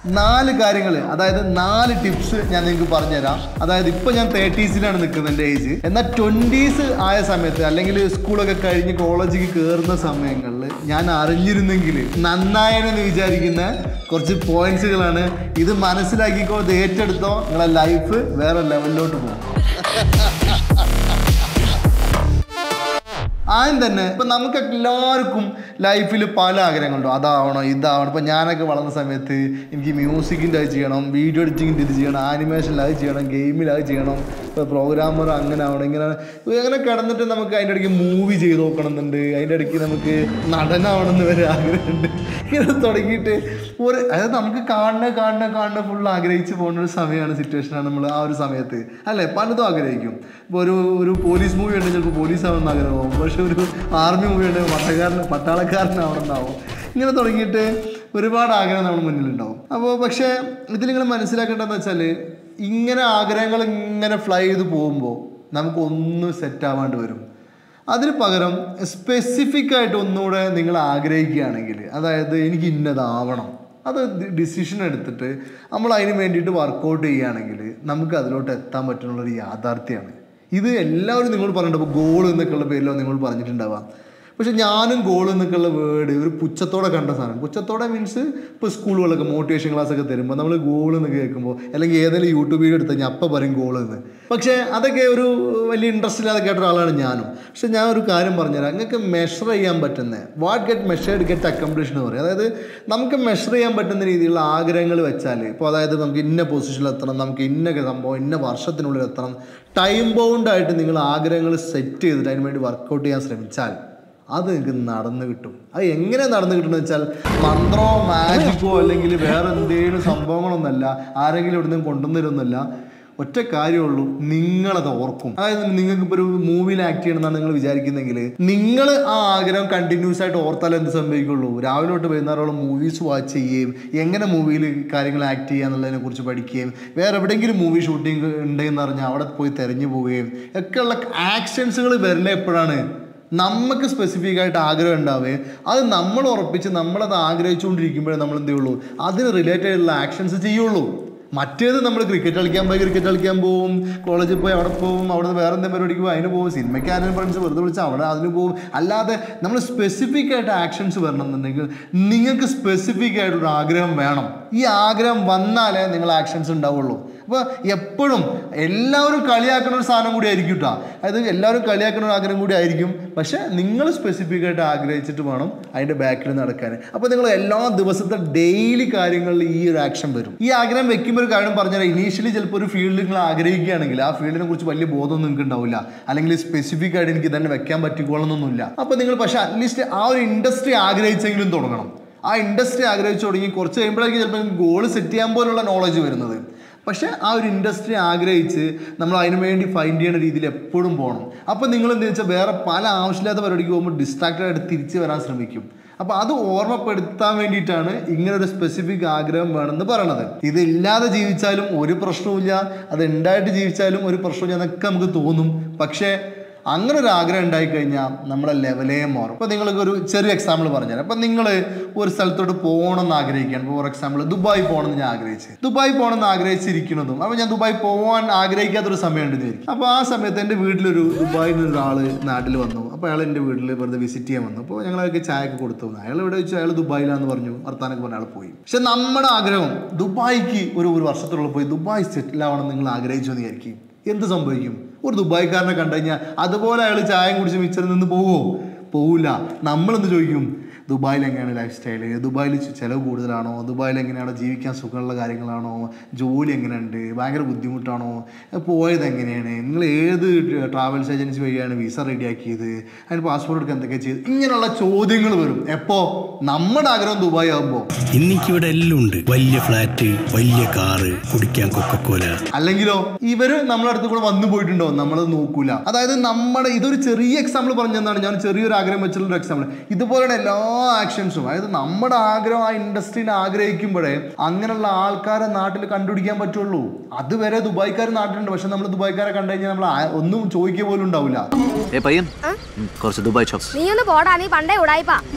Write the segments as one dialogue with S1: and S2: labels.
S1: നാല് കാര്യങ്ങൾ അതായത് നാല് ടിപ്സ് ഞാൻ നിങ്ങൾക്ക് പറഞ്ഞുതരാം അതായത് ഇപ്പൊ ഞാൻ തേർട്ടീസിലാണ് നിൽക്കുന്നത് എൻ്റെ ഏജ് എന്നാൽ ട്വൻറ്റീസ് ആയ സമയത്ത് അല്ലെങ്കിൽ സ്കൂളൊക്കെ കഴിഞ്ഞ് കോളേജിൽ കയറുന്ന സമയങ്ങളിൽ ഞാൻ അറിഞ്ഞിരുന്നെങ്കിൽ നന്നായെന്ന് വിചാരിക്കുന്ന കുറച്ച് പോയിന്റ്സുകളാണ് ഇത് മനസ്സിലാക്കിക്കോ ഇത് ഏറ്റെടുത്തോ നിങ്ങളെ ലൈഫ് വേറെ ലെവലിലോട്ട് പോകും ആദ്യം തന്നെ ഇപ്പം നമുക്ക് എല്ലാവർക്കും ലൈഫിൽ പല ആഗ്രഹങ്ങളുണ്ടോ അതാവണം ഇതാവണം ഇപ്പം ഞാനൊക്കെ വളർന്ന സമയത്ത് എനിക്ക് മ്യൂസിക്കിൻ്റെ അത് ചെയ്യണം വീഡിയോ എഡിറ്റിങ്ങിൻ്റെ ഇത് ചെയ്യണം ആനിമേഷനിൽ അത് ചെയ്യണം ഗെയിമിൽ അത് ചെയ്യണം ഇപ്പോൾ പ്രോഗ്രാമർ അങ്ങനെ ആവണം ഇങ്ങനെ അങ്ങനെ കിടന്നിട്ട് നമുക്ക് അതിൻ്റെ ഇടയ്ക്ക് മൂവി ചെയ്ത് നോക്കണം എന്നുണ്ട് അതിൻ്റെ ഇടയ്ക്ക് നമുക്ക് നടനാവണം എന്ന് വരെ ആഗ്രഹമുണ്ട് ഇങ്ങനെ തുടങ്ങിയിട്ട് ഒരു അതായത് നമുക്ക് കാണുന്ന കാണുന്ന കാണുന്ന ഫുൾ ആഗ്രഹിച്ച് പോകുന്ന ഒരു സമയമാണ് സിറ്റുവേഷനാണ് നമ്മൾ ആ ഒരു സമയത്ത് അല്ലേ പലതും ആഗ്രഹിക്കും ഇപ്പോൾ ഒരു ഒരു പോലീസ് മൂവി ഉണ്ടെങ്കിൽ ചിലപ്പോൾ പോലീസ് ആവണമെന്ന് ആഗ്രഹമാവും പക്ഷെ ഒരു ആർമി മൂവി ഉണ്ടെങ്കിൽ പട്ടാളക്കാരൻ പട്ടാളക്കാരനാവണമെന്നാവും ഇങ്ങനെ തുടങ്ങിയിട്ട് ഒരുപാട് ആഗ്രഹം നമ്മുടെ മുന്നിലുണ്ടാവും അപ്പോൾ പക്ഷേ ഇതിൽ നിങ്ങൾ മനസ്സിലാക്കേണ്ടതെന്ന് വെച്ചാൽ ഇങ്ങനെ ആഗ്രഹങ്ങൾ ഇങ്ങനെ ഫ്ലൈ ചെയ്ത് പോകുമ്പോൾ നമുക്കൊന്നും സെറ്റ് ആവാണ്ട് വരും അതിന് പകരം സ്പെസിഫിക് ആയിട്ട് ഒന്നുകൂടെ നിങ്ങൾ ആഗ്രഹിക്കുകയാണെങ്കിൽ അതായത് എനിക്ക് ഇന്നതാവണം അത് ഡിസിഷൻ എടുത്തിട്ട് നമ്മൾ അതിന് വേണ്ടിയിട്ട് വർക്കൗട്ട് ചെയ്യുകയാണെങ്കിൽ നമുക്ക് അതിലോട്ട് എത്താൻ പറ്റുന്നുള്ളൊരു യാഥാർത്ഥ്യമാണ് ഇത് എല്ലാവരും നിങ്ങൾ പറഞ്ഞിട്ടുണ്ട് ഇപ്പോൾ ഗോൾ എന്നൊക്കെയുള്ള പേരിലോ നിങ്ങൾ പറഞ്ഞിട്ടുണ്ടാവാം പക്ഷെ ഞാനും ഗോൾ എന്നൊക്കെയുള്ള വേർഡ് ഒരു പുച്ഛത്തോടെ കണ്ട സാധനം പുച്ഛത്തോടെ മീൻസ് ഇപ്പോൾ സ്കൂളുകളൊക്കെ മോട്ടിവേഷൻ ക്ലാസ് ഒക്കെ തരുമ്പോൾ നമ്മൾ ഗോൾ എന്ന് കേൾക്കുമ്പോൾ അല്ലെങ്കിൽ ഏതെങ്കിലും യൂട്യൂബ് വീഡിയോ എടുത്ത് ഞാൻ അപ്പം പറയും ഗോൾ എന്ന് പക്ഷേ അതൊക്കെ ഒരു വലിയ ഇൻട്രസ്റ്റ് ഇല്ലാതെ കേട്ട ഒരാളാണ് ഞാനും പക്ഷെ ഞാൻ ഒരു കാര്യം പറഞ്ഞുതരാം നിങ്ങൾക്ക് മെഷർ ചെയ്യാൻ പറ്റുന്ന what get measured get accomplish എന്ന് പറയും അതായത് നമുക്ക് മെഷർ ചെയ്യാൻ പറ്റുന്ന രീതിയിലുള്ള ആഗ്രഹങ്ങൾ വെച്ചാൽ ഇപ്പോൾ അതായത് നമുക്ക് ഇന്ന പൊസിഷനിൽ എത്തണം നമുക്ക് ഇന്ന സംഭവം ഇന്ന വർഷത്തിനുള്ളിൽ എത്തണം ടൈം ബൗണ്ട് ആയിട്ട് നിങ്ങൾ ആഗ്രഹങ്ങൾ സെറ്റ് ചെയ്തിട്ട് അതിന് വേണ്ടി വർക്കൗട്ട് ചെയ്യാൻ ശ്രമിച്ചാൽ അത് നിങ്ങൾക്ക് നടന്നു കിട്ടും അത് എങ്ങനെ നടന്നു കിട്ടുന്നത് വെച്ചാൽ മന്ത്രമോ മാജിക്കോ അല്ലെങ്കിൽ വേറെ എന്തെങ്കിലും സംഭവങ്ങളൊന്നല്ല ആരെങ്കിലും ഇവിടെ നിന്ന് കൊണ്ടുവന്നിരുന്നല്ല ഒറ്റ കാര്യമുള്ളൂ നിങ്ങളത് ഓർക്കും അതായത് നിങ്ങൾക്ക് ഇപ്പോൾ ഒരു മൂവിയിൽ ആക്ട് ചെയ്യണമെന്നാണ് നിങ്ങൾ വിചാരിക്കുന്നെങ്കിൽ നിങ്ങൾ ആ ആഗ്രഹം കണ്ടിന്യൂസ് ആയിട്ട് ഓർത്താൽ എന്ത് സംഭവിക്കുള്ളൂ രാവിലെ തൊട്ട് വൈകുന്നേരമുള്ള മൂവീസ് വാച്ച് ചെയ്യുകയും എങ്ങനെ മൂവിയിൽ കാര്യങ്ങൾ ആക്ട് ചെയ്യുക എന്നുള്ളതിനെ കുറിച്ച് പഠിക്കുകയും വേറെ എവിടെയെങ്കിലും മൂവി ഷൂട്ടിംഗ് ഉണ്ടെന്ന് അറിഞ്ഞാൽ അവിടെ പോയി തെരഞ്ഞു പോവുകയും ഒക്കെയുള്ള ആക്ഷൻസുകൾ വരുന്നത് എപ്പോഴാണ് നമുക്ക് സ്പെസിഫിക് ആയിട്ട് ആഗ്രഹം ഉണ്ടാവേ അത് നമ്മൾ ഉറപ്പിച്ച് നമ്മളത് ആഗ്രഹിച്ചുകൊണ്ടിരിക്കുമ്പോഴേ നമ്മൾ എന്ത് ചെയ്യുള്ളൂ അതിന് റിലേറ്റഡ് ആയിട്ടുള്ള ആക്ഷൻസ് ചെയ്യുള്ളൂ മറ്റേത് നമ്മൾ ക്രിക്കറ്റ് കളിക്കാൻ പോയി ക്രിക്കറ്റ് കളിക്കാൻ പോവും കോളേജിൽ പോയി അവിടെ പോവും അവിടെ നിന്ന് വേറെ എന്തെങ്കിലും പരിപാടിക്ക് പോയി അതിന് പോകും സിനിമയ്ക്ക് ആരും ഫ്രണ്ട്സ് വെറുതെ വിളിച്ചാൽ അവിടെ അതിന് പോകും അല്ലാതെ നമ്മൾ സ്പെസിഫിക് ആയിട്ട് ആക്ഷൻസ് വരണം എന്നുണ്ടെങ്കിൽ നിങ്ങൾക്ക് സ്പെസിഫിക് ആയിട്ടൊരു ആഗ്രഹം വേണം ഈ ആഗ്രഹം വന്നാലേ നിങ്ങൾ ആക്ഷൻസ് ഉണ്ടാവുള്ളൂ അപ്പോൾ എപ്പോഴും എല്ലാവരും കളിയാക്കുന്ന ഒരു സാധനം കൂടി ആയിരിക്കും കേട്ടോ അതായത് എല്ലാവരും കളിയാക്കുന്ന ഒരു ആഗ്രഹം കൂടി ആയിരിക്കും പക്ഷേ നിങ്ങൾ സ്പെസിഫിക് ആയിട്ട് ആഗ്രഹിച്ചിട്ട് വേണം അതിൻ്റെ ബാക്കിൽ നടക്കാൻ അപ്പോൾ നിങ്ങൾ എല്ലാ ദിവസത്തെ ഡെയിലി കാര്യങ്ങളിൽ ഈ ഒരു ആക്ഷൻ വരും ഈ ആഗ്രഹം വെക്കുമ്പോൾ ഒരു കാര്യം പറഞ്ഞാൽ ഇനീഷ്യലി ചിലപ്പോൾ ഒരു ഫീൽഡിൽ നിങ്ങൾ ആഗ്രഹിക്കുകയാണെങ്കിൽ ആ ഫീൽഡിനെ കുറിച്ച് വലിയ ബോധമൊന്നും നിങ്ങൾക്ക് ഉണ്ടാവില്ല അല്ലെങ്കിൽ സ്പെസിഫിക് ആയിട്ട് എനിക്ക് തന്നെ വെക്കാൻ പറ്റിക്കോളണമെന്നൊന്നുമില്ല അപ്പോൾ നിങ്ങൾ പക്ഷേ അറ്റ്ലീസ്റ്റ് ആ ഒരു ഇൻഡസ്ട്രി ആഗ്രഹിച്ചെങ്കിലും തുടങ്ങണം ആ ഇൻഡസ്ട്രി ആഗ്രഹിച്ചു തുടങ്ങി കുറച്ച് കഴിയുമ്പോഴേക്കും ചിലപ്പോൾ ഗോൾ സെറ്റ് ചെയ്യാൻ പോലുള്ള നോളജ് വരുന്നത് പക്ഷേ ആ ഒരു ഇൻഡസ്ട്രി ആഗ്രഹിച്ച് നമ്മൾ അതിനു വേണ്ടി ഫൈൻഡ് ചെയ്യുന്ന രീതിയിൽ എപ്പോഴും പോകണം അപ്പോൾ നിങ്ങൾ എന്താ വെച്ചാൽ വേറെ പല ആവശ്യമില്ലാത്ത പരിപാടിക്ക് പോകുമ്പോൾ ഡിസ്ട്രാക്റ്റഡ് ആയിട്ട് തിരിച്ച് വരാൻ ശ്രമിക്കും അപ്പോൾ അത് ഓർമ്മപ്പെടുത്താൻ വേണ്ടിയിട്ടാണ് ഇങ്ങനെ ഒരു സ്പെസിഫിക് ആഗ്രഹം വേണമെന്ന് പറയണത് ഇത് ഇല്ലാതെ ജീവിച്ചാലും ഒരു പ്രശ്നവുമില്ല അത് ഉണ്ടായിട്ട് ജീവിച്ചാലും ഒരു പ്രശ്നമില്ല എന്നൊക്കെ നമുക്ക് തോന്നും പക്ഷേ അങ്ങനെ ഒരു ആഗ്രഹം ഉണ്ടായി കഴിഞ്ഞാൽ നമ്മുടെ ലെവലേ മാറും അപ്പോൾ നിങ്ങൾക്ക് ഒരു ചെറിയ എക്സാമ്പിൾ പറഞ്ഞുതരാം അപ്പം നിങ്ങൾ ഒരു സ്ഥലത്തോട്ട് പോകണം എന്ന് ആഗ്രഹിക്കുകയാണ് ഫോർ എക്സാമ്പിൾ ദുബായ് പോകണം എന്ന് ഞാൻ ആഗ്രഹിച്ചു ദുബായ് പോകണം എന്ന് ആഗ്രഹിച്ചിരിക്കുന്നതും അപ്പോൾ ഞാൻ ദുബായ് പോകാൻ ആഗ്രഹിക്കാത്തൊരു സമയമുണ്ട് വിചാരിക്കും അപ്പോൾ ആ സമയത്ത് എൻ്റെ വീട്ടിലൊരു ദുബായിൽ നിന്ന് ഒരാൾ നാട്ടിൽ വന്നു അപ്പോൾ അയാൾ എൻ്റെ വീട്ടിൽ വെറുതെ വിസിറ്റ് ചെയ്യാൻ വന്നു അപ്പോൾ ഞങ്ങളൊക്കെ ചായയൊക്കെ കൊടുത്തു അയാൾ ഇവിടെ വെച്ചു അയാൾ ദുബായിലാന്ന് പറഞ്ഞു വർത്താനൊക്കെ പറഞ്ഞ അയാൾ പോയി പക്ഷെ നമ്മുടെ ആഗ്രഹം ദുബായിക്ക് ഒരു ഒരു വർഷത്തോളം പോയി ദുബായ് സെറ്റിൽ ആവണം നിങ്ങൾ ആഗ്രഹിച്ചു എന്ന് വിചാരിക്കും എന്ത് സംഭവിക്കും ഒരു ദുബായ്ക്കാരനെ കണ്ടു കഴിഞ്ഞാൽ അതുപോലെ അയാൾ ചായം കുടിച്ച് മിച്ചറിൽ നിന്ന് പോവുമോ പോവില്ല നമ്മളെന്ത് ചോദിക്കും ദുബായിൽ എങ്ങനെയാണ് ലൈഫ് സ്റ്റൈല് ദുബായിൽ ചിലവ് കൂടുതലാണോ ദുബായിൽ എങ്ങനെയാണോ ജീവിക്കാൻ സുഖമുള്ള കാര്യങ്ങളാണോ ജോലി എങ്ങനെയുണ്ട് ഭയങ്കര ബുദ്ധിമുട്ടാണോ പോയത് എങ്ങനെയാണ് നിങ്ങൾ ഏത് ട്രാവൽസ് ഏജൻസി വഴിയാണ് വിസ റെഡിയാക്കിയത് അതിന് പാസ്പോർട്ട് എടുക്കാൻ എന്തൊക്കെ ചെയ്ത് ഇങ്ങനെയുള്ള ചോദ്യങ്ങൾ വരും എപ്പോൾ നമ്മുടെ ആഗ്രഹം ദുബായ് ആകുമ്പോൾ
S2: ഇന്നിക്കിവിടെ എല്ലാം ഉണ്ട് വലിയ ഫ്ലാറ്റ് വലിയ കാറ് കുടിക്കാൻ കൊക്കക്കോല
S1: അല്ലെങ്കിലോ ഇവര് നമ്മളെ അടുത്ത് കൂടെ വന്നു പോയിട്ടുണ്ടോ നമ്മളത് നോക്കൂല അതായത് നമ്മുടെ ഇതൊരു ചെറിയ എക്സാമ്പിൾ പറഞ്ഞതാണ് ഞാൻ ചെറിയൊരു ആഗ്രഹം വെച്ചിട്ടുള്ള ഒരു എക്സാമ്പിൾ ഇതുപോലെയുള്ള എല്ലാ ആക്ഷൻസും അതായത് നമ്മുടെ ആഗ്രഹം ആ ഇൻഡസ്ട്രീനെ ആഗ്രഹിക്കുമ്പോഴേ അങ്ങനെയുള്ള ആൾക്കാരെ നാട്ടിൽ കണ്ടുപിടിക്കാൻ പറ്റുള്ളൂ അതുവരെ ദുബായ്ക്കാർ നാട്ടിലുണ്ട് പക്ഷെ നമ്മൾ ദുബായ്ക്കാരെ കണ്ടു കഴിഞ്ഞാൽ നമ്മൾ ആ- ഒന്നും ചോദിക്കുക പോലും ഉണ്ടാവില്ല
S3: ഏ പയ്യൻ കുറച്ച് ദുബായ് ചോപ്സ്
S4: നീ ഒന്ന് പോടാ നീ പണ്ടേ ഉടായിപ്പാ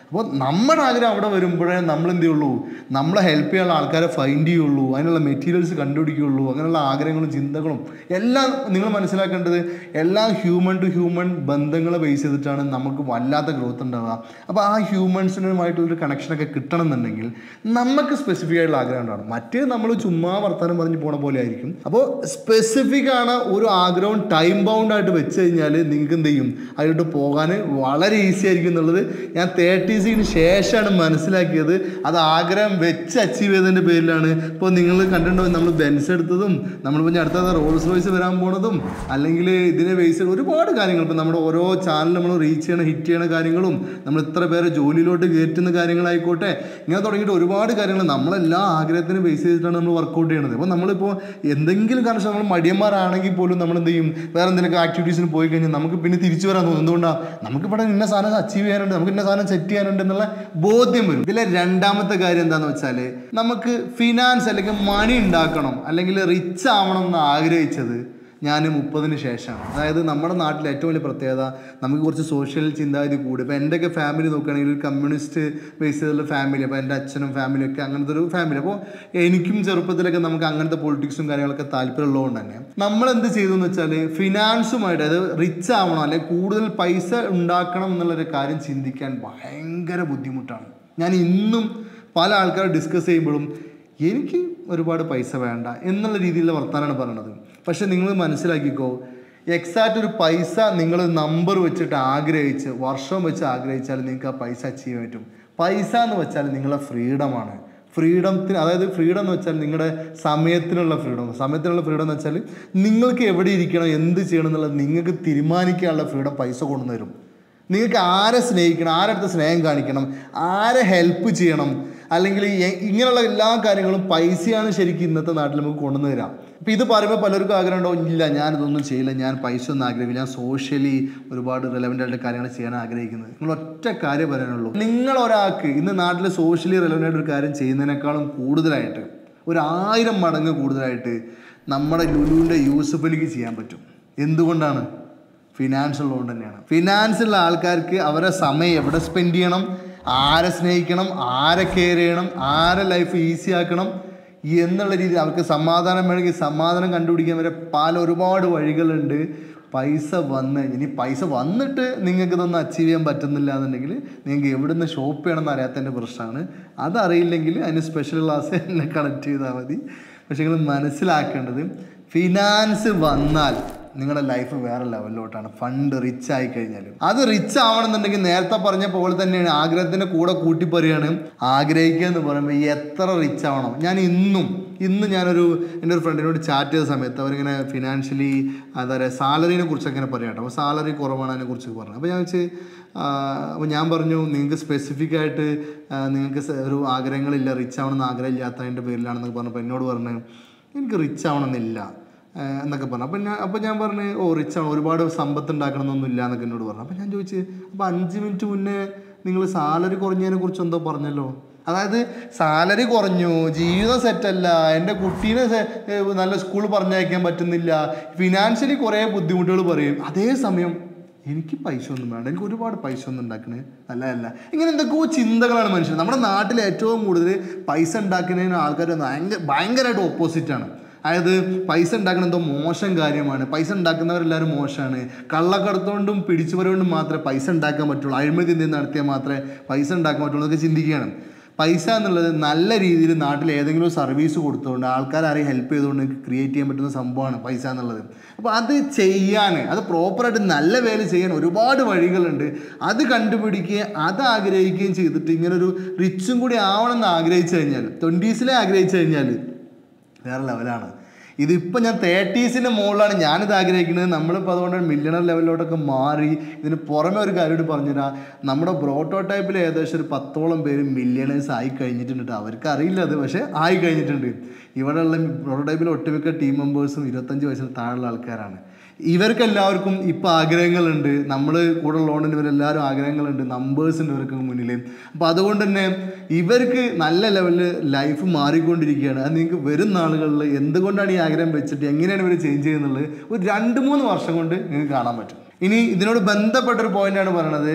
S1: അപ്പോൾ നമ്മുടെ ആഗ്രഹം അവിടെ വരുമ്പോഴേ നമ്മൾ എന്ത് ചെയ്യുള്ളൂ നമ്മളെ ഹെൽപ്പ് ചെയ്യാനുള്ള ആൾക്കാരെ ഫൈൻഡ് ചെയ്യുള്ളൂ അതിനുള്ള മെറ്റീരിയൽസ് കണ്ടുപിടിക്കുകയുള്ളൂ അങ്ങനെയുള്ള ആഗ്രഹങ്ങളും ചിന്തകളും എല്ലാം നിങ്ങൾ മനസ്സിലാക്കേണ്ടത് എല്ലാം ഹ്യൂമൻ ടു ഹ്യൂമൻ ബന്ധങ്ങളെ ബേസ് ചെയ്തിട്ടാണ് നമുക്ക് വല്ലാത്ത ഗ്രോത്ത് ഉണ്ടാവുക അപ്പോൾ ആ ഹ്യൂമൻസിനുമായിട്ടൊരു കണക്ഷനൊക്കെ കിട്ടണം എന്നുണ്ടെങ്കിൽ നമുക്ക് സ്പെസിഫിക് ആയിട്ടുള്ള ആഗ്രഹം ഉണ്ടാവണം മറ്റേ നമ്മൾ ചുമ്മാ വർത്തമാനം പറഞ്ഞ് പോണ പോലെ ആയിരിക്കും അപ്പോൾ സ്പെസിഫിക് ആണ് ഒരു ആഗ്രഹം ടൈം ബൗണ്ട് ആയിട്ട് വെച്ച് കഴിഞ്ഞാൽ നിങ്ങൾക്ക് എന്ത് ചെയ്യും അതിലോട്ട് പോകാൻ വളരെ ഈസി ആയിരിക്കും എന്നുള്ളത് ഞാൻ തേർട്ടീസിന് ശേഷമാണ് മനസ്സിലാക്കിയത് അത് ആഗ്രഹം വെച്ച് അച്ചീവ് ചെയ്തതിൻ്റെ പേരിലാണ് ഇപ്പോൾ നിങ്ങൾ കണ്ടിട്ടുണ്ടോ നമ്മൾ ബെൻസ് എടുത്തതും നമ്മളിപ്പോൾ ഇനി അടുത്തത് റോൾസ് റോയ്സ് വരാൻ പോണതും അല്ലെങ്കിൽ ഇതിനെ ബേസ് ചെയ്ത് ഒരുപാട് കാര്യങ്ങൾ ഇപ്പോൾ നമ്മുടെ ഓരോ ചാനൽ നമ്മൾ റീച്ച് ചെയ്യണ ഹിറ്റ് ചെയ്യണ കാര്യങ്ങളും നമ്മൾ ഇത്ര പേരെ ജോലിയിലോട്ട് കയറ്റുന്ന കാര്യങ്ങളായിക്കോട്ടെ ഇങ്ങനെ തുടങ്ങിയിട്ട് ഒരുപാട് കാര്യങ്ങൾ നമ്മളെല്ലാ ആഗ്രഹത്തിനും ബേസ് ചെയ്തിട്ടാണ് നമ്മൾ വർക്കൗട്ട് ചെയ്യണത് അപ്പോൾ നമ്മളിപ്പോൾ എന്തെങ്കിലും കാരണം നമ്മൾ മടിയന്മാരാണെങ്കിൽ പോലും നമ്മൾ എന്ത് ചെയ്യും വേറെ എന്തെങ്കിലും ആക്ടിവിറ്റീസിന് പോയി കഴിഞ്ഞാൽ നമുക്ക് പിന്നെ തിരിച്ചു വരാൻ തോന്നും എന്തുകൊണ്ടാണ് നമുക്ക് ഇവിടെ ഇന്ന സാധനം അച്ചീവ് ചെയ്യാനുണ്ട് നമുക്ക് ഇന്ന സാധനം സെറ്റ് ചെയ്യാനുണ്ട് എന്നുള്ള ബോധ്യം വരും ഇതിലെ രണ്ടാമത്തെ കാര്യം എന്താണെന്ന് വെച്ചാൽ നമുക്ക് ഫിനാൻസ് അല്ലെങ്കിൽ മണി ഉണ്ടാക്കണം അല്ലെങ്കിൽ റിച്ച് ആവണം എന്ന് ആഗ്രഹിച്ചത് ഞാൻ മുപ്പതിന് ശേഷമാണ് അതായത് നമ്മുടെ നാട്ടിലെ ഏറ്റവും വലിയ പ്രത്യേകത നമുക്ക് കുറച്ച് സോഷ്യൽ ചിന്താഗതി കൂടി ഇപ്പോൾ എൻ്റെയൊക്കെ ഫാമിലി നോക്കുകയാണെങ്കിൽ ഒരു കമ്മ്യൂണിസ്റ്റ് ബേസ് ചെയ്തുള്ള ഫാമിലി അപ്പോൾ എൻ്റെ അച്ഛനും ഫാമിലിയും ഒക്കെ അങ്ങനത്തെ ഒരു ഫാമിലി അപ്പോൾ എനിക്കും ചെറുപ്പത്തിലൊക്കെ നമുക്ക് അങ്ങനത്തെ പൊളിറ്റിക്സും കാര്യങ്ങളൊക്കെ താല്പര്യമുള്ളതുകൊണ്ട് തന്നെ നമ്മൾ എന്ത് ചെയ്തു എന്ന് വെച്ചാൽ ഫിനാൻസുമായിട്ട് അതായത് റിച്ച് ആവണം അല്ലെങ്കിൽ കൂടുതൽ പൈസ ഉണ്ടാക്കണം എന്നുള്ളൊരു കാര്യം ചിന്തിക്കാൻ ഭയങ്കര ബുദ്ധിമുട്ടാണ് ഞാൻ ഇന്നും പല ആൾക്കാർ ഡിസ്കസ് ചെയ്യുമ്പോഴും എനിക്ക് ഒരുപാട് പൈസ വേണ്ട എന്നുള്ള രീതിയിലുള്ള വർത്താനാണ് പറയുന്നത് പക്ഷെ നിങ്ങൾ മനസ്സിലാക്കിക്കോ എക്സാക്റ്റ് ഒരു പൈസ നിങ്ങൾ നമ്പർ വെച്ചിട്ട് ആഗ്രഹിച്ച് വർഷം വെച്ച് ആഗ്രഹിച്ചാൽ നിങ്ങൾക്ക് ആ പൈസ അച്ചീവ് ചെയ്യാൻ പറ്റും പൈസ എന്ന് വെച്ചാൽ നിങ്ങളുടെ ഫ്രീഡമാണ് ഫ്രീഡത്തിന് അതായത് ഫ്രീഡം എന്ന് വെച്ചാൽ നിങ്ങളുടെ സമയത്തിനുള്ള ഫ്രീഡം സമയത്തിനുള്ള ഫ്രീഡം എന്ന് വെച്ചാൽ നിങ്ങൾക്ക് എവിടെ ഇരിക്കണം എന്ത് ചെയ്യണം എന്നുള്ളത് നിങ്ങൾക്ക് തീരുമാനിക്കാനുള്ള ഫ്രീഡം പൈസ കൊണ്ടുവന്ന് തരും നിങ്ങൾക്ക് ആരെ സ്നേഹിക്കണം ആരടുത്ത് സ്നേഹം കാണിക്കണം ആരെ ഹെൽപ്പ് ചെയ്യണം അല്ലെങ്കിൽ എ- ഇങ്ങനെയുള്ള എല്ലാ കാര്യങ്ങളും പൈസയാണ് ശരിക്കും ഇന്നത്തെ നാട്ടിൽ നമുക്ക് കൊണ്ടുവന്ന് തരാം ഇപ്പം ഇത് പറയുമ്പോൾ പലർക്കും ആഗ്രഹം ഉണ്ടാവും ഇല്ല ഞാനിതൊന്നും ചെയ്യില്ല ഞാൻ പൈസ ഒന്നും ആഗ്രഹിക്കില്ല ഞാൻ സോഷ്യലി ഒരുപാട് റിലവൻ്റ് ആയിട്ട് കാര്യങ്ങൾ ചെയ്യാൻ ആഗ്രഹിക്കുന്നത് നിങ്ങൾ ഒറ്റ കാര്യം പറയാനുള്ളൂ നിങ്ങൾ ഒരാൾക്ക് ഇന്ന് നാട്ടിൽ സോഷ്യലി റിലവൻ്റ് ആയിട്ട് ഒരു കാര്യം ചെയ്യുന്നതിനേക്കാളും കൂടുതലായിട്ട് ഒരു ആയിരം മടങ്ങ് കൂടുതലായിട്ട് നമ്മുടെ ലുലുവിൻ്റെ യൂസഫ് അലിക്ക് ചെയ്യാൻ പറ്റും എന്തുകൊണ്ടാണ് ഫിനാൻസ് ഉള്ളതുകൊണ്ട് തന്നെയാണ് ഫിനാൻസ് ഉള്ള ആൾക്കാർക്ക് അവരെ സമയം എവിടെ സ്പെൻഡ് ചെയ്യണം ആരെ സ്നേഹിക്കണം ആരെ കെയർ ചെയ്യണം ആരെ ലൈഫ് ഈസി ആക്കണം എന്നുള്ള രീതിയിൽ അവർക്ക് സമാധാനം വേണമെങ്കിൽ സമാധാനം കണ്ടുപിടിക്കാൻ വരെ പല ഒരുപാട് വഴികളുണ്ട് പൈസ വന്ന് ഇനി പൈസ വന്നിട്ട് നിങ്ങൾക്ക് ഇതൊന്നും അച്ചീവ് ചെയ്യാൻ പറ്റുന്നില്ല എന്നുണ്ടെങ്കിൽ നിങ്ങൾക്ക് എവിടെ നിന്ന് ഷോപ്പ് ചെയ്യണമെന്ന് അറിയാത്തതിൻ്റെ പ്രശ്നമാണ് അതറിയില്ലെങ്കിൽ അതിന് സ്പെഷ്യൽ ക്ലാസ് എന്നെ കണക്ട് ചെയ്താൽ മതി പക്ഷെ നിങ്ങൾ മനസ്സിലാക്കേണ്ടത് ഫിനാൻസ് വന്നാൽ നിങ്ങളുടെ ലൈഫ് വേറെ ലെവലിലോട്ടാണ് ഫണ്ട് റിച്ച് ആയി കഴിഞ്ഞാൽ അത് റിച്ച് ആവണമെന്നുണ്ടെങ്കിൽ നേരത്തെ പറഞ്ഞ പോലെ തന്നെയാണ് ആഗ്രഹത്തിൻ്റെ കൂടെ കൂട്ടി പറയുകയാണ് ആഗ്രഹിക്കുക എന്ന് പറയുമ്പോൾ എത്ര റിച്ച് ആവണം ഞാൻ ഇന്നും ഇന്ന് ഞാനൊരു എൻ്റെ ഒരു ഫ്രണ്ടിനോട് ചാറ്റ് ചെയ്ത സമയത്ത് അവരിങ്ങനെ ഫിനാൻഷ്യലി എന്താ പറയുക സാലറിനെ കുറിച്ചൊക്കെ ഇങ്ങനെ പറയാം കേട്ടോ അപ്പോൾ സാലറി കുറവാണ് അതിനെ കുറിച്ച് പറഞ്ഞു അപ്പോൾ ഞാൻ വെച്ച് അപ്പോൾ ഞാൻ പറഞ്ഞു നിങ്ങൾക്ക് സ്പെസിഫിക് ആയിട്ട് ആ, നിങ്ങൾക്ക് സ- ഒരു ആഗ്രഹങ്ങളില്ല റിച്ച് ആവണമെന്ന് ആഗ്രഹം ഇല്ലാത്തതിൻ്റെ പേരിലാണെന്നൊക്കെ പറഞ്ഞപ്പോൾ എന്നോട് പറഞ്ഞു എനിക്ക് റിച്ച് ആവണമെന്നില്ല ഏഹ് എന്നൊക്കെ പറഞ്ഞു അപ്പം ഞാൻ അപ്പം ഞാൻ പറഞ്ഞു ഓ റിച്ച് ആണ് ഒരുപാട് സമ്പത്ത് ഉണ്ടാക്കണമെന്നൊന്നും ഇല്ല എന്നൊക്കെ എന്നോട് പറഞ്ഞു അപ്പം ഞാൻ ചോദിച്ചു അപ്പം അഞ്ച് മിനിറ്റ് മുന്നേ നിങ്ങൾ സാലറി കുറഞ്ഞതിനെ കുറിച്ച് എന്തോ പറഞ്ഞല്ലോ അതായത് സാലറി കുറഞ്ഞു ജീവിതം സെറ്റല്ല എൻ്റെ കുട്ടീനെ സെ- ഏഹ് നല്ല സ്കൂളിൽ പറഞ്ഞയക്കാൻ പറ്റുന്നില്ല ഫിനാൻഷ്യലി കുറേ ബുദ്ധിമുട്ടുകൾ പറയും അതേസമയം എനിക്ക് പൈസ ഒന്നും വേണ്ട എനിക്ക് ഒരുപാട് പൈസ ഒന്നും ഉണ്ടാക്കണേ അല്ല അല്ല ഇങ്ങനെ എന്തൊക്കെയോ ചിന്തകളാണ് മനുഷ്യൻ നമ്മുടെ നാട്ടിൽ ഏറ്റവും കൂടുതൽ പൈസ ഉണ്ടാക്കുന്നതിന് ആൾക്കാർ ഭയങ്കര ഭയങ്കരമായിട്ട് ഓപ്പോസിറ്റാണ് അതായത് പൈസ ഉണ്ടാക്കുന്ന എന്തോ മോശം കാര്യമാണ് പൈസ ഉണ്ടാക്കുന്നവരെല്ലാവരും മോശമാണ് കള്ളക്കടത്തോണ്ടും പിടിച്ചുപറികൊണ്ടും മാത്രമേ പൈസ ഉണ്ടാക്കാൻ പറ്റുള്ളൂ അഴിമതി എന്തെങ്കിലും നടത്തിയാൽ മാത്രമേ പൈസ ഉണ്ടാക്കാൻ പറ്റുള്ളൂ എന്നൊക്കെ ചിന്തിക്കുകയാണ് പൈസ എന്നുള്ളത് നല്ല രീതിയിൽ നാട്ടിൽ ഏതെങ്കിലും ഒരു സർവീസ് കൊടുത്തുകൊണ്ട് ആൾക്കാരെ ആരെയും ഹെൽപ്പ് ചെയ്തുകൊണ്ട് ക്രിയേറ്റ് ചെയ്യാൻ പറ്റുന്ന സംഭവമാണ് പൈസ എന്നുള്ളത് അപ്പോൾ അത് ചെയ്യാൻ അത് പ്രോപ്പറായിട്ട് നല്ല വേല ചെയ്യാൻ ഒരുപാട് വഴികളുണ്ട് അത് കണ്ടുപിടിക്കുകയും അത് ആഗ്രഹിക്കുകയും ചെയ്തിട്ട് ഇങ്ങനൊരു റിച്ചും കൂടി ആവണമെന്ന് ആഗ്രഹിച്ചു കഴിഞ്ഞാൽ ട്വൻറ്റീസിലെ ആഗ്രഹിച്ചു കഴിഞ്ഞാൽ വേറെ ലെവലാണ് ഇതിപ്പോൾ ഞാൻ തേർട്ടീസിൻ്റെ മുകളിലാണ് ഞാനിത് ആഗ്രഹിക്കുന്നത് നമ്മളിപ്പോൾ അതുകൊണ്ട് മില്യണർ ലെവലിലോട്ടൊക്കെ മാറി ഇതിന് പുറമെ ഒരു കാര്യം കൂടി പറഞ്ഞുതരാം നമ്മുടെ പ്രോട്ടോടൈപ്പിൽ ഏകദേശം ഒരു പത്തോളം പേര് മില്യണേഴ്സ് ആയി കഴിഞ്ഞിട്ടുണ്ട് ട്ടോ. അവർക്ക് അറിയില്ല അത് പക്ഷേ ആയി കഴിഞ്ഞിട്ടുണ്ട് ഇവിടെയുള്ള പ്രോട്ടോടൈപ്പിൽ ഒട്ടുമിക്ക ടീം മെമ്പേഴ്സും ഇരുപത്തഞ്ച് വയസ്സിന് താഴെയുള്ള ആൾക്കാരാണ് ഇവർക്ക് എല്ലാവർക്കും ഇപ്പോൾ ആഗ്രഹങ്ങളുണ്ട് നമ്മൾ കൂടെ ഉള്ളതുകൊണ്ട് ഇവരെല്ലാവരും ആഗ്രഹങ്ങളുണ്ട് നമ്പേഴ്സ് ഉണ്ട് ഇവർക്ക് മുന്നിൽ അപ്പോൾ അതുകൊണ്ട് തന്നെ ഇവർക്ക് നല്ല ലെവലിൽ ലൈഫ് മാറിക്കൊണ്ടിരിക്കുകയാണ് അത് നിങ്ങൾക്ക് വരും നാളുകളിൽ എന്തുകൊണ്ടാണ് ഈ ആഗ്രഹം വെച്ചിട്ട് എങ്ങനെയാണ് ഇവർ ചേഞ്ച് ചെയ്യുന്നുള്ളത് ഒരു രണ്ട് മൂന്ന് വർഷം കൊണ്ട് നിങ്ങൾക്ക് കാണാൻ പറ്റും ഇനി ഇതിനോട് ബന്ധപ്പെട്ടൊരു പോയിന്റാണ് പറയണത്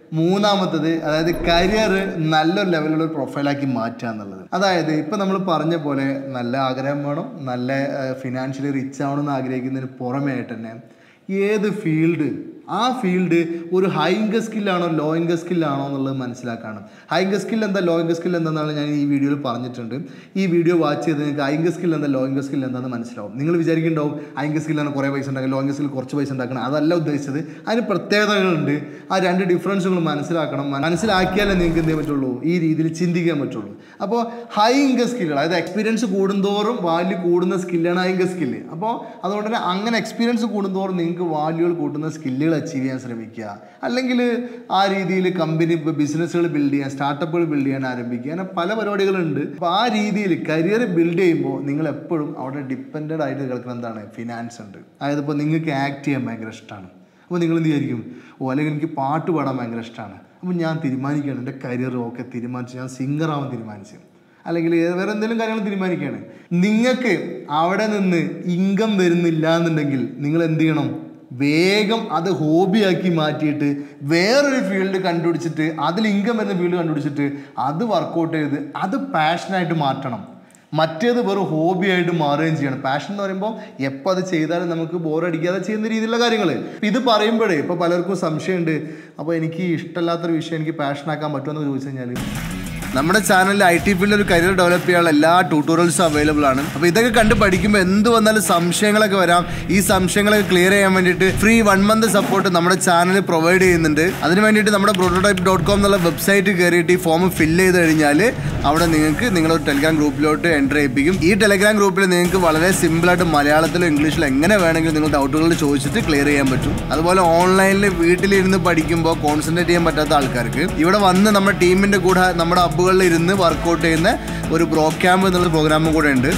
S1: മൂന്നാമത്തത് അതായത് കരിയർ നല്ലൊരു ലെവലുള്ള ഒരു പ്രൊഫൈലാക്കി മാറ്റുക എന്നുള്ളത് അതായത് ഇപ്പം നമ്മൾ പറഞ്ഞ പോലെ നല്ല ആഗ്രഹം വേണം നല്ല ഫിനാൻഷ്യലി റിച്ച് ആവണമെന്ന് ആഗ്രഹിക്കുന്നതിന് പുറമേ ആയിട്ട് തന്നെ ഏത് ഫീൽഡ് ആ ഫീൽഡ് ഒരു ഹൈ ഇൻക സ്കില്ലാണോ ലോ ഇൻക സ്കില്ലാണോ എന്നുള്ളത് മനസ്സിലാക്കണം ഹൈ ഇൻക സ്കിൽ എന്താ ലോ ഇൻക സ്കിൽ എന്താണെന്നാണ് ഞാൻ ഈ വീഡിയോയിൽ പറഞ്ഞിട്ടുണ്ട് ഈ വീഡിയോ വാച്ച് ചെയ്ത് നിങ്ങൾക്ക് ഹൈ ഇൻക സ്കിൽ എന്താ ലോ ഇൻക സ്കിൽ എന്താണെന്ന് മനസ്സിലാവും നിങ്ങൾ വിചാരിക്കുന്നുണ്ടാവും ഹൈ ഇൻക സ്കില്ലാണ് കുറേ പൈസ ഉണ്ടാക്കുക ലോ ഇൻക സ്കിൽ കുറച്ച് പൈസ ഉണ്ടാക്കണം അതല്ല ഉദ്ദേശിച്ചത് അതിന് പ്രത്യേകതകളുണ്ട് ആ രണ്ട് ഡിഫറൻസുകൾ മനസ്സിലാക്കണം മനസ്സിലാക്കിയാലേ നിങ്ങൾക്ക് എന്ത് ചെയ്യാൻ പറ്റുള്ളൂ ഈ രീതിയിൽ ചിന്തിക്കാൻ പറ്റുള്ളൂ അപ്പോൾ ഹൈ ഇൻക സ്കില്ലുകൾ അതായത് എക്സ്പീരിയൻസ് കൂടുന്തോറും വാല്യൂ കൂടുന്ന സ്കില്ലാണ് ഹൈ ഇൻക സ്കില്ല് അപ്പോൾ അതുകൊണ്ട് തന്നെ അങ്ങനെ എക്സ്പീരിയൻസ് കൂടുന്തോറും നിങ്ങൾക്ക് വാല്യൂകൾ കൂട്ടുന്ന സ്കില്ലുകൾ അച്ചീവ് ചെയ്യാൻ ശ്രമിക്കുക അല്ലെങ്കിൽ ആ രീതിയിൽ കമ്പനി ബിസിനസ്സുകൾ ബിൽഡ് ചെയ്യാൻ സ്റ്റാർട്ടപ്പുകൾ ബിൽഡ് ചെയ്യാൻ ആരംഭിക്കുക അങ്ങനെ പല പരിപാടികളുണ്ട് അപ്പോൾ ആ രീതിയിൽ കരിയർ ബിൽഡ് ചെയ്യുമ്പോൾ നിങ്ങൾ എപ്പോഴും അവിടെ ഡിപ്പെൻഡഡ് ആയിട്ട് കിടക്കുന്ന എന്താണ് ഫിനാൻസ് ഉണ്ട് അതായത് ഇപ്പോൾ നിങ്ങൾക്ക് ആക്ട് ചെയ്യാൻ ഭയങ്കര ഇഷ്ടമാണ് അപ്പോൾ നിങ്ങൾ എന്ത് വിചാരിക്കും ഓ അല്ലെങ്കിൽ എനിക്ക് പാട്ട് പാടാൻ ഭയങ്കര ഇഷ്ടമാണ് അപ്പോൾ ഞാൻ തീരുമാനിക്കുകയാണ് എൻ്റെ കരിയർ ഒക്കെ തീരുമാനിച്ചു ഞാൻ സിംഗർ ആവാൻ തീരുമാനിച്ചു അല്ലെങ്കിൽ ഏ- വേറെ എന്തെങ്കിലും കാര്യങ്ങൾ തീരുമാനിക്കുകയാണ് നിങ്ങൾക്ക് അവിടെ നിന്ന് ഇൻകം വരുന്നില്ല എന്നുണ്ടെങ്കിൽ നിങ്ങൾ എന്ത് ചെയ്യണം വേഗം അത് ഹോബിയാക്കി മാറ്റിയിട്ട് വേറൊരു ഫീൽഡ് കണ്ടുപിടിച്ചിട്ട് അതിൽ ഇൻകം വരുന്ന ഫീൽഡ് കണ്ടുപിടിച്ചിട്ട് അത് വർക്കൗട്ട് ചെയ്ത് അത് പാഷനായിട്ട് മാറ്റണം മറ്റേത് വെറും ഹോബി ആയിട്ട് മാറുകയും ചെയ്യണം പാഷൻ എന്ന് പറയുമ്പോൾ എപ്പോൾ അത് ചെയ്താലും നമുക്ക് ബോറടിക്കാതെ ചെയ്യുന്ന രീതിയിലുള്ള കാര്യങ്ങൾ ഇത് പറയുമ്പോഴേ ഇപ്പോൾ പലർക്കും സംശയമുണ്ട് അപ്പോൾ എനിക്ക് ഇഷ്ടമല്ലാത്തൊരു വിഷയം എനിക്ക് പാഷനാക്കാൻ പറ്റുമെന്ന് ചോദിച്ചു കഴിഞ്ഞാൽ നമ്മുടെ ചാനലിൽ ഐ ടി ഫീൽഡിൽ ഒരു കരിയർ ഡെവലപ്പ് ചെയ്യാനുള്ള എല്ലാ ട്യൂട്ടോറിയൽസും അവൈലബിൾ ആണ് അപ്പോൾ ഇതൊക്കെ കണ്ട് പഠിക്കുമ്പോൾ എന്ത് വന്നാലും സംശയങ്ങളൊക്കെ വരാം ഈ സംശയങ്ങളൊക്കെ ക്ലിയർ ചെയ്യാൻ വേണ്ടിയിട്ട് ഫ്രീ വൺ മന്ത് സപ്പോർട്ട് നമ്മുടെ ചാനൽ പ്രൊവൈഡ് ചെയ്യുന്നുണ്ട് അതിന് വേണ്ടിയിട്ട് നമ്മുടെ പ്രോട്ടോടൈപ്പ് ഡോട്ട് കോം എന്നുള്ള വെബ്സൈറ്റ് കയറിയിട്ട് ഈ ഫോം ഫില്ല് ചെയ്ത് കഴിഞ്ഞാൽ അവിടെ നിങ്ങൾക്ക് നിങ്ങളൊരു ടെലിഗ്രാം ഗ്രൂപ്പിലോട്ട് എൻ്റർ ചെയ്യിപ്പിക്കും ഈ ടെലിഗ്രാം ഗ്രൂപ്പിൽ നിങ്ങൾക്ക് വളരെ സിമ്പിളായിട്ട് മലയാളത്തിലോ ഇംഗ്ലീഷിലോ എങ്ങനെ വേണമെങ്കിലും നിങ്ങൾ ഡൗട്ടുകൾ ചോദിച്ചിട്ട് ക്ലിയർ ചെയ്യാൻ പറ്റും അതുപോലെ ഓൺലൈനിൽ വീട്ടിലിരുന്ന് പഠിക്കുമ്പോൾ കോൺസെൻട്രേറ്റ് ചെയ്യാൻ പറ്റാത്ത ആൾക്കാർക്ക് ഇവിടെ വന്ന് നമ്മുടെ ടീമിൻ്റെ കൂടെ നമ്മുടെ ഹബ്ബുകളിൽ ഇരുന്ന് വർക്കൗട്ട് ചെയ്യുന്ന ഒരു ബ്രോ ക്യാമ്പ് എന്നുള്ള പ്രോഗ്രാമും കൂടെ ഉണ്ട്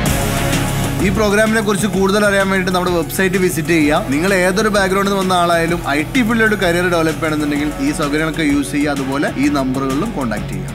S1: ഈ പ്രോഗ്രാമിനെ കുറിച്ച് കൂടുതൽ അറിയാൻ വേണ്ടിയിട്ട് നമ്മുടെ വെബ്സൈറ്റ് വിസിറ്റ് ചെയ്യുക നിങ്ങൾ ഏതൊരു ബാക്ക്ഗ്രൗണ്ടിൽ നിന്ന് വന്ന ആളായാലും ഐ ടി ഫീൽഡിലോട്ട് കരിയർ ഡെവലപ്പ് ചെയ്യണമെന്നുണ്ടെങ്കിൽ ഈ സൗകര്യങ്ങളൊക്കെ യൂസ് ചെയ്യുക അതുപോലെ ഈ നമ്പറുകളിലും കോൺടാക്ട് ചെയ്യുക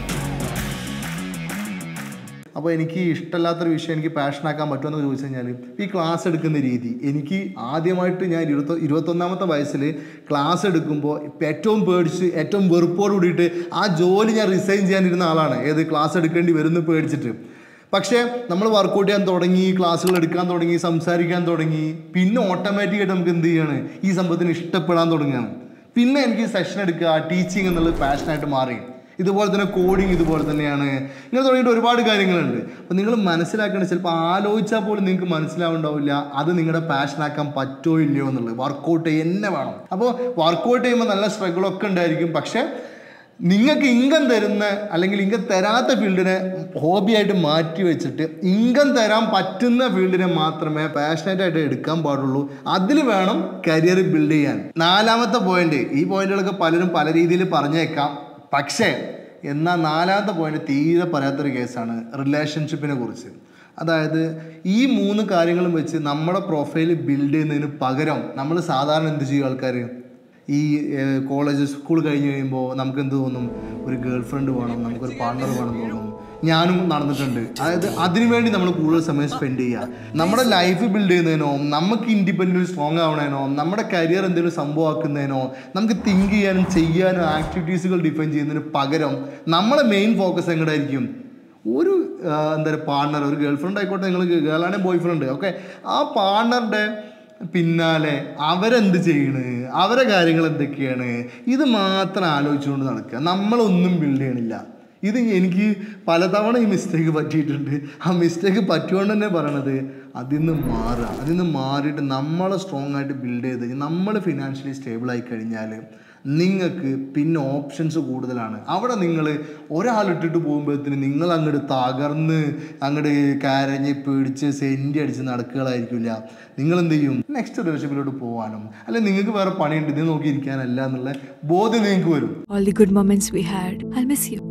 S1: അപ്പോൾ എനിക്ക് ഇഷ്ടമല്ലാത്തൊരു വിഷയം എനിക്ക് പാഷനാക്കാൻ പറ്റുമെന്ന് ചോദിച്ചു കഴിഞ്ഞാൽ ഈ ക്ലാസ് എടുക്കുന്ന രീതി എനിക്ക് ആദ്യമായിട്ട് ഞാൻ ഇരുപത്തൊ ഇരുപത്തൊന്നാമത്തെ വയസ്സിൽ ക്ലാസ് എടുക്കുമ്പോൾ ഇപ്പം ഏറ്റവും പേടിച്ച് ഏറ്റവും വെറുപ്പോട് കൂടിയിട്ട് ആ ജോലി ഞാൻ റിസൈൻ ചെയ്യാനിരുന്ന ആളാണ് ഏത് ക്ലാസ് എടുക്കേണ്ടി വരുന്നു പേടിച്ചിട്ട് പക്ഷേ നമ്മൾ വർക്കൗട്ട് ചെയ്യാൻ തുടങ്ങി ക്ലാസ്സുകൾ എടുക്കാൻ തുടങ്ങി സംസാരിക്കാൻ തുടങ്ങി പിന്നെ ഓട്ടോമാറ്റിക്കായിട്ട് നമുക്ക് എന്ത് ചെയ്യാണ് ഈ സംഭവത്തിന് ഇഷ്ടപ്പെടാൻ തുടങ്ങുകയാണ് പിന്നെ എനിക്ക് സെഷൻ എടുക്കുക ടീച്ചിങ് എന്നുള്ളത് പാഷനായിട്ട് മാറി ഇതുപോലെ തന്നെ കോഡിങ് ഇതുപോലെ തന്നെയാണ് ഇങ്ങനെ തുടങ്ങിയിട്ട് ഒരുപാട് കാര്യങ്ങളുണ്ട് അപ്പോൾ നിങ്ങൾ മനസ്സിലാക്കേണ്ടത് ചിലപ്പോൾ ആലോചിച്ചാൽ പോലും നിങ്ങൾക്ക് മനസ്സിലാവുണ്ടാവില്ല അത് നിങ്ങളുടെ പാഷനാക്കാൻ പറ്റോ ഇല്ലയോ എന്നുള്ളത് വർക്കൗട്ട് തന്നെ വേണം അപ്പോൾ വർക്കൗട്ട് ചെയ്യുമ്പോൾ നല്ല സ്ട്രഗിളൊക്കെ ഉണ്ടായിരിക്കും പക്ഷേ നിങ്ങൾക്ക് ഇൻകം തരുന്ന അല്ലെങ്കിൽ ഇൻകം തരാത്ത ഫീൽഡിനെ ഹോബിയായിട്ട് മാറ്റി വെച്ചിട്ട് ഇൻകം തരാൻ പറ്റുന്ന ഫീൽഡിനെ മാത്രമേ പാഷനേറ്റ് ആയിട്ട് എടുക്കാൻ പാടുള്ളൂ അതിൽ വേണം കരിയർ ബിൽഡ് ചെയ്യാൻ നാലാമത്തെ പോയിന്റ് ഈ പോയിന്റുകളൊക്കെ പലരും പല രീതിയിൽ പറഞ്ഞേക്കാം പക്ഷേ എന്നാൽ നാലാമത്തെ പോയിന്റ് തീരെ പറയാത്തൊരു കേസാണ് റിലേഷൻഷിപ്പിനെ കുറിച്ച് അതായത് ഈ മൂന്ന് കാര്യങ്ങളും വെച്ച് നമ്മുടെ പ്രൊഫൈൽ ബിൽഡ് ചെയ്യുന്നതിന് പകരം നമ്മൾ സാധാരണ എന്ത് ചെയ്യും ആൾക്കാർ ഈ കോളേജ് സ്കൂൾ കഴിഞ്ഞ് കഴിയുമ്പോൾ നമുക്ക് എന്ത് തോന്നും ഒരു ഗേൾ ഫ്രണ്ട് വേണം നമുക്കൊരു പാർട്ണർ വേണം തോന്നും ഞാനും നടന്നിട്ടുണ്ട് അതായത് അതിനുവേണ്ടി നമ്മൾ കൂടുതൽ സമയം സ്പെൻഡ് ചെയ്യുക നമ്മുടെ ലൈഫ് ബിൽഡ് ചെയ്യുന്നതിനോ നമുക്ക് ഇൻഡിപെൻഡൻറ്റ് സ്ട്രോങ് ആവണേനോ നമ്മുടെ കരിയർ എന്തെങ്കിലും സംഭവമാക്കുന്നതിനോ നമുക്ക് തിങ്ക് ചെയ്യാനും ചെയ്യാനും ആക്ടിവിറ്റീസുകൾ ഡിഫൈൻ ചെയ്യുന്നതിന് പകരം നമ്മളെ മെയിൻ ഫോക്കസ് എങ്ങോട്ടായിരിക്കും ഒരു ആ, എന്താ പറയുക പാർട്ണർ ഒരു ഗേൾ ഫ്രണ്ട് ആയിക്കോട്ടെ നിങ്ങൾ ഗേളാണെങ്കിൽ ബോയ് ഫ്രണ്ട് ഓക്കെ ആ പാർട്ണറുടെ പിന്നാലെ അവരെന്ത് ചെയ്യണ് അവരെ കാര്യങ്ങൾ എന്തൊക്കെയാണ് ഇത് മാത്രം ആലോചിച്ചുകൊണ്ട് നടക്കുക നമ്മളൊന്നും ബിൽഡ് ചെയ്യണില്ല ഇത് എനിക്ക് പലതവണ ഈ മിസ്റ്റേക്ക് പറ്റിയിട്ടുണ്ട് ആ മിസ്റ്റേക്ക് പറ്റുകൊണ്ട് തന്നെ പറയണത് അതിൽ നിന്ന് മാറുക അതിൽ നിന്ന് മാറിയിട്ട് നമ്മളെ സ്ട്രോങ് ആയിട്ട് ബിൽഡ് ചെയ്ത് നമ്മൾ ഫിനാൻഷ്യലി സ്റ്റേബിൾ ആയി കഴിഞ്ഞാൽ നിങ്ങൾക്ക് പിന്നെ ഓപ്ഷൻസ് കൂടുതലാണ് അവിടെ നിങ്ങൾ ഒരാളിട്ടിട്ട് പോകുമ്പോഴത്തേന് നിങ്ങൾ അങ്ങോട്ട് തകർന്ന് അങ്ങോട്ട് കരഞ്ഞ് പേടിച്ച് സെൻറ്റി അടിച്ച് നടക്കുകകളായിരിക്കില്ല നിങ്ങൾ എന്ത് ചെയ്യും നെക്സ്റ്റ് റിലേഷൻഷിപ്പിലോട്ട് പോകാനും അല്ലെങ്കിൽ നിങ്ങൾക്ക് വേറെ പണിയുണ്ട് ഇത് നോക്കിയിരിക്കാനല്ല എന്നുള്ള ബോധ്യം നിങ്ങൾക്ക് വരും
S3: All the good moments we had. I'll miss you.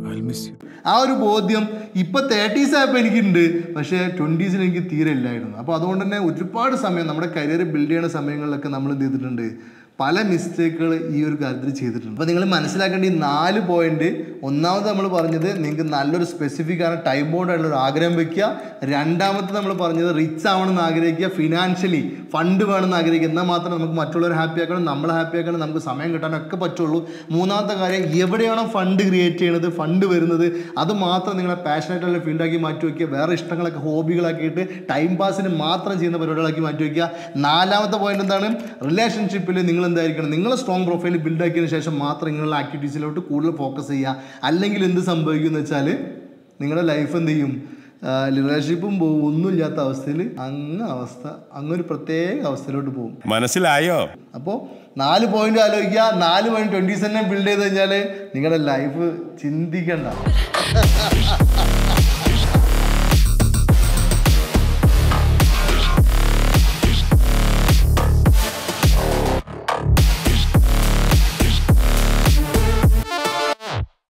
S1: ആ ഒരു ബോധ്യം ഇപ്പൊ തേർട്ടീസ് ആയപ്പോൾ എനിക്കുണ്ട് പക്ഷേ ട്വൻറ്റീസിൽ എനിക്ക് തീരെ ഇല്ലായിരുന്നു അപ്പോൾ അതുകൊണ്ട് തന്നെ ഒരുപാട് സമയം നമ്മുടെ കരിയർ ബിൽഡ് ചെയ്യുന്ന സമയങ്ങളിലൊക്കെ നമ്മൾ എന്ത് ചെയ്തിട്ടുണ്ട് പല മിസ്റ്റേക്കുകൾ ഈ ഒരു കാര്യത്തിൽ ചെയ്തിട്ടുണ്ട് അപ്പോൾ നിങ്ങൾ മനസ്സിലാക്കേണ്ട ഈ നാല് പോയിന്റ് ഒന്നാമത് നമ്മൾ പറഞ്ഞത് നിങ്ങൾക്ക് നല്ലൊരു സ്പെസിഫിക് ആണ് ടൈം ബോർഡായിട്ടുള്ള ഒരു ആഗ്രഹം വെക്കുക രണ്ടാമത്തെ നമ്മൾ പറഞ്ഞത് റിച്ച് ആവണമെന്ന് ആഗ്രഹിക്കുക ഫിനാൻഷ്യലി ഫണ്ട് വേണമെന്ന് ആഗ്രഹിക്കുക എന്നാൽ മാത്രമേ നമുക്ക് മറ്റുള്ളവരെ ഹാപ്പി ആക്കണം നമ്മളെ ഹാപ്പി ആക്കണം നമുക്ക് സമയം കിട്ടാനൊക്കെ പറ്റുള്ളൂ മൂന്നാമത്തെ കാര്യം എവിടെയാണോ ഫണ്ട് ക്രിയേറ്റ് ചെയ്യണത് ഫണ്ട് വരുന്നത് അത് മാത്രം നിങ്ങളെ പാഷനായിട്ടുള്ള ഫീൽഡാക്കി മാറ്റി വയ്ക്കുക വേറെ ഇഷ്ടങ്ങളൊക്കെ ഹോബികളാക്കിയിട്ട് ടൈം പാസിന് മാത്രം ചെയ്യുന്ന പരിപാടികളാക്കി മാറ്റി വയ്ക്കുക നാലാമത്തെ പോയിന്റ് എന്താണ് റിലേഷൻഷിപ്പിൽ നിങ്ങൾ എന്തായിരിക്കണം നിങ്ങൾ സ്ട്രോങ് പ്രൊഫൈൽ ബിൽഡ് ആക്കിയതിന് ശേഷം മാത്രം ഇങ്ങനെയുള്ള ആക്ടിവിറ്റീസിലോട്ട് കൂടുതൽ ഫോക്കസ് ചെയ്യുക അല്ലെങ്കിൽ എന്ത് സംഭവിക്കും എന്ന് വെച്ചാൽ നിങ്ങളുടെ ലൈഫ് എന്ത് ചെയ്യും റിലേഷൻഷിപ്പും പോകും ഒന്നുമില്ലാത്ത അവസ്ഥയിൽ അങ്ങ് അവസ്ഥ അങ്ങൊരു പ്രത്യേക അവസ്ഥയിലോട്ട് പോകും
S4: മനസ്സിലായോ
S1: അപ്പോൾ നാല് പോയിന്റ് ആലോചിക്കുക നാല് പോയിന്റ് ട്വൻറ്റി സെവൻ ബിൽഡ് ചെയ്ത് കഴിഞ്ഞാൽ നിങ്ങളുടെ ലൈഫ് ചിന്തിക്കണ്ട